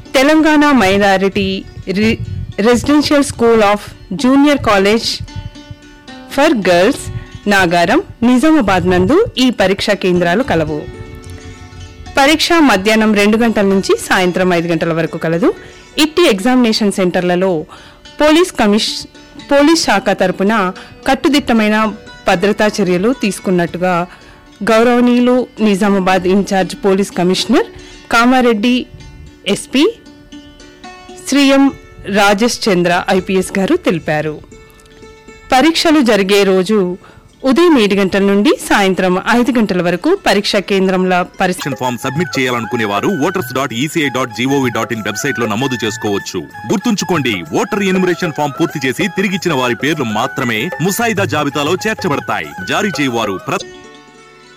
Telangana minority రి- residential school of junior college for girls Nagaram Nizamabad నందు ఈ పరీక్షా కేంద్రాలు కలవు పరీక్ష మధ్యాహ్నం రెండు గంటల నుంచి సాయంత్రం ఐదు గంటల వరకు కలదు ఇట్టి ఎగ్జామినేషన్ సెంటర్లలో పోలీస్ కమిష్ పోలీస్ శాఖ తరపున కట్టుదిట్టమైన భద్రతా చర్యలు తీసుకున్నట్టుగా గౌరవనీయులు Nizamabad in-charge police commissioner Kamareddy SP Sri M Rajesh Chandra IPS garu తెలిపారు పరీక్షలు జరిగే రోజు ఉదయం ఏడు గంటల నుండి సాయంత్రం ఐదు గంటల వరకు పరీక్షా కేంద్రంల పరిస్థితి అప్లికేషన్ ఫామ్ సబ్మిట్ చేయాలనుకునే వారు voters dot ECI dot gov dot in website లో నమోదు చేసుకోవచ్చు గుర్తుంచుకోండి ఓటర్ ఎనిమిరేషన్ ఫామ్ పూర్తి చేసి తిరిగిచ్చిన వారి పేర్లు మాత్రమే ముసాయిదా జాబితాలో చేర్చబడతాయి జారీ చేయవారు ప్ర-